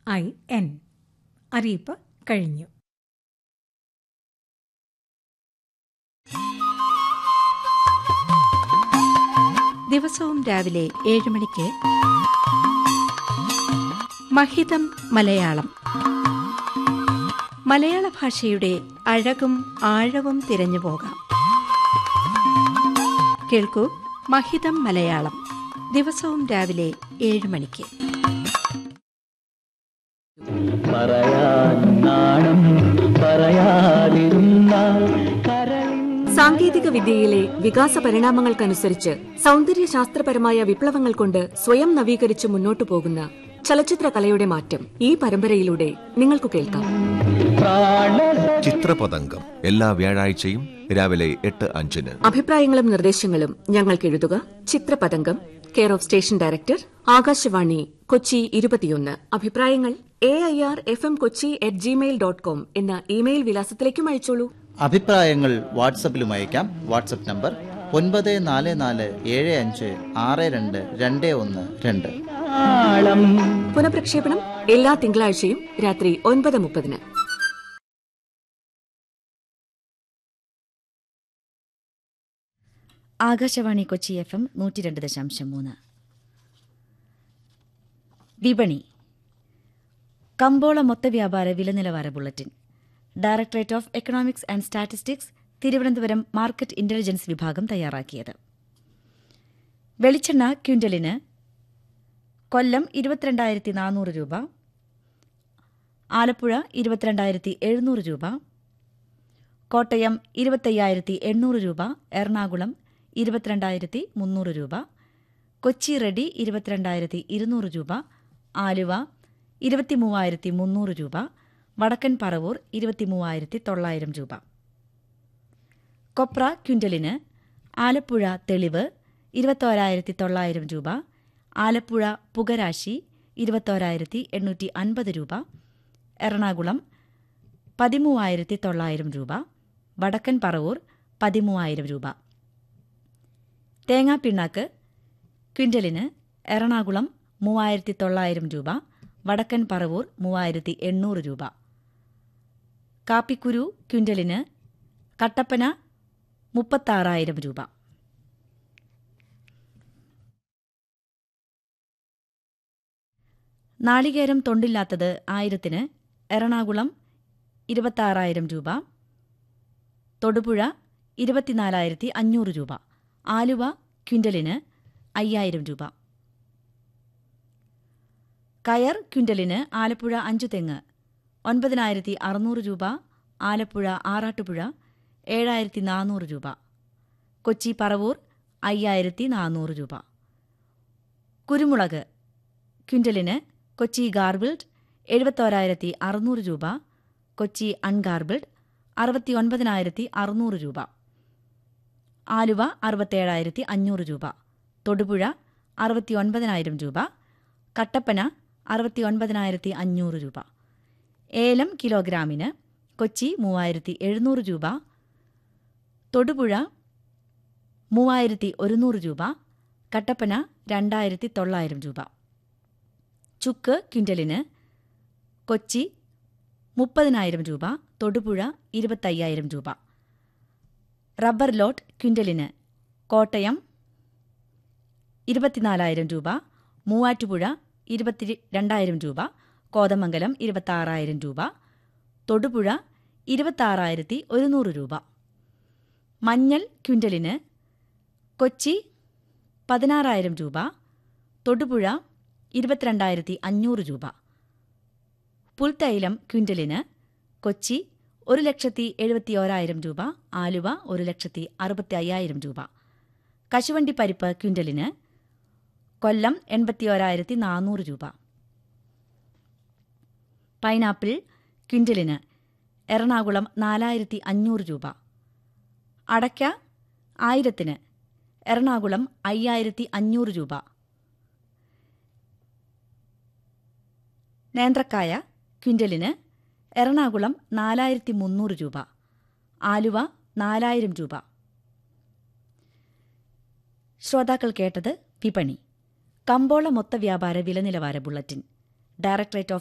I N അറിയിപ്പ് കഴിഞ്ഞു ദിവസവും രാവിലെ ഏഴ് മണിക്ക് മഹിതം മലയാളം മലയാള ഭാഷയുടെ അഴകും ആഴവും തിരഞ്ഞു പോകാം കേൾക്കൂ മഹിതം മലയാളം ദിവസവും രാവിലെ ഏഴ് മണിക്ക് പറയാൻ നാണം പറയാതിരുന്നാൽ കരളിൻ സാങ്കേതിക വിദ്യയിലെ വികാസ പരിണാമങ്ങൾക്കനുസരിച്ച് സൗന്ദര്യ ശാസ്ത്രപരമായ വിപ്ലവങ്ങൾ കൊണ്ട് സ്വയം നവീകരിച്ച് മുന്നോട്ടു പോകുന്ന ചലച്ചിത്ര കലയുടെ മാറ്റം ഈ പരമ്പരയിലൂടെ നിങ്ങൾക്ക് കേൾക്കാം ചിത്രപതംഗം എല്ലാ വ്യാഴാഴ്ചയും രാവിലെ എട്ട് അഞ്ചിന് അഭിപ്രായങ്ങളും നിർദ്ദേശങ്ങളും ഞങ്ങൾക്ക് എഴുതുക Chitrapathangam care of station director Akashvani Kochi ഇരുപത്തിയൊന്ന് അഭിപ്രായങ്ങൾ A I R F M Kochi at Gmail dot com എന്ന ഇമെയിൽ വിലാസത്തിലേക്കും അയച്ചോളൂ അഭിപ്രായങ്ങൾ വാട്സപ്പിലും അയക്കാം വാട്സപ്പ് നമ്പർ ഒൻപത് നാല് നാല് ഏഴ് അഞ്ച് ആറ് രണ്ട് രണ്ട് ഒന്ന് രണ്ട് നാളം പുനഃപ്രക്ഷേപണം എല്ലാ തിങ്കളാഴ്ചയും രാത്രി ഒൻപത് മുപ്പതിന് ആകാശവാണി കൊച്ചി എഫ് എം നൂറ്റി രണ്ട് ദശാംശം മൂന്ന് വിപണി കമ്പോള മൊത്ത വ്യാപാര വില നിലവാര bulletin directorate of economics and statistics Thiruvananthapuram market intelligence വിഭാഗം തയ്യാറാക്കിയത് വെളിച്ചെണ്ണ ക്വിൻ്റലിന് കൊല്ലം ഇരുപത്തിരണ്ടായിരത്തി നാനൂറ് രൂപ ആലപ്പുഴ ഇരുപത്തിരണ്ടായിരത്തി എഴുന്നൂറ് രൂപ കോട്ടയം ഇരുപത്തയ്യായിരത്തി എണ്ണൂറ് രൂപ എറണാകുളം ഇരുപത്തിരണ്ടായിരത്തി മുന്നൂറ് രൂപ കൊച്ചി റെഡി ഇരുപത്തിരണ്ടായിരത്തി ഇരുന്നൂറ് രൂപ ആലുവ ഇരുപത്തിമൂവായിരത്തി മുന്നൂറ് രൂപ വടക്കൻ പറവൂർ ഇരുപത്തിമൂവായിരത്തി തൊള്ളായിരം രൂപ കൊപ്ര ക്വിൻ്റലിന് ആലപ്പുഴ തെളിവ് ഇരുപത്തോരായിരത്തി തൊള്ളായിരം രൂപ ആലപ്പുഴ പുകരാശി ഇരുപത്തോരായിരത്തി എണ്ണൂറ്റി അൻപത് രൂപ എറണാകുളം പതിമൂവായിരത്തി തൊള്ളായിരം രൂപ വടക്കൻ പറവൂർ പതിമൂവായിരം രൂപ തേങ്ങാപ്പിണ്ണാക്ക് ക്വിൻ്റലിന് എറണാകുളം മൂവായിരത്തി തൊള്ളായിരം രൂപ വടക്കൻ പറവൂർ മൂവായിരത്തി എണ്ണൂറ് രൂപ കാപ്പിക്കുരു ക്വിൻ്റലിന് കട്ടപ്പന മുപ്പത്താറായിരം രൂപ നാളികേരം തൊണ്ടില്ലാത്തത് ആയിരത്തിന് എറണാകുളം ഇരുപത്താറായിരം രൂപ തൊടുപുഴ ഇരുപത്തിനാലായിരത്തി അഞ്ഞൂറ് രൂപ ആലുവ ക്വിൻ്റലിന് അയ്യായിരം രൂപ കയർ ക്വിൻ്റലിന് ആലപ്പുഴ അഞ്ചു തെങ്ങ് ഒൻപതിനായിരത്തി അറുന്നൂറ് രൂപ ആലപ്പുഴ ആറാട്ടുപുഴ ഏഴായിരത്തി നാനൂറ് രൂപ കൊച്ചി പറവൂർ അയ്യായിരത്തി നാനൂറ് രൂപ കുരുമുളക് ക്വിൻ്റലിന് കൊച്ചി ഗാർബിൾഡ് എഴുപത്തോരായിരത്തി അറുന്നൂറ് രൂപ കൊച്ചി അൺഗാർബിൾഡ് അറുപത്തി ഒൻപതിനായിരത്തി അറുന്നൂറ് രൂപ ആലുവ അറുപത്തേഴായിരത്തി അഞ്ഞൂറ് രൂപ തൊടുപുഴ അറുപത്തി ഒൻപതിനായിരം രൂപ കട്ടപ്പന അറുപത്തി ഒൻപതിനായിരത്തി അഞ്ഞൂറ് രൂപ ഏലം കിലോഗ്രാമിന് കൊച്ചി മൂവായിരത്തി എഴുന്നൂറ് രൂപ തൊടുപുഴ മൂവായിരത്തി ഒരുന്നൂറ് രൂപ കട്ടപ്പന രണ്ടായിരത്തി തൊള്ളായിരം രൂപ ചുക്ക് ക്വിൻ്റലിന് കൊച്ചി മുപ്പതിനായിരം രൂപ തൊടുപുഴ ഇരുപത്തയ്യായിരം രൂപ റബ്ബർ ലോട്ട് ക്വിൻ്റലിന് കോട്ടയം ഇരുപത്തിനാലായിരം രൂപ മൂവാറ്റുപുഴ ഇരുപത്തി രണ്ടായിരം രൂപ കോതമംഗലം ഇരുപത്താറായിരം രൂപ തൊടുപുഴ ഇരുപത്താറായിരത്തി ഒരുന്നൂറ് രൂപ മഞ്ഞൾ ക്വിൻ്റലിന് കൊച്ചി പതിനാറായിരം രൂപ തൊടുപുഴ ഇരുപത്തിരണ്ടായിരത്തി അഞ്ഞൂറ് രൂപ പുൽത്തൈലം ക്വിൻ്റലിന് കൊച്ചി ഒരു ലക്ഷത്തി എഴുപത്തി ഓരായിരം രൂപ ആലുവ ഒരു ലക്ഷത്തി അറുപത്തി അയ്യായിരം രൂപ കശുവണ്ടി പരിപ്പ് ക്വിൻ്റലിന് കൊല്ലം എൺപത്തി ഓരായിരത്തി നാനൂറ് രൂപ പൈനാപ്പിൾ ക്വിൻ്റലിന് എറണാകുളം നാലായിരത്തി അഞ്ഞൂറ് രൂപ അടയ്ക്ക ആയിരത്തിന് എറണാകുളം അയ്യായിരത്തി അഞ്ഞൂറ് രൂപ നേന്ത്രക്കായ ക്വിൻ്റലിന് എറണാകുളം നാലായിരത്തി മുന്നൂറ് രൂപ ആലുവ നാലായിരം രൂപ ശ്രോതാക്കൾ കേട്ടത് വിപണി കമ്പോള മൊത്ത വ്യാപാര വില നിലവാര ബുള്ളറ്റിൻ ഡയറക്ടറേറ്റ് ഓഫ്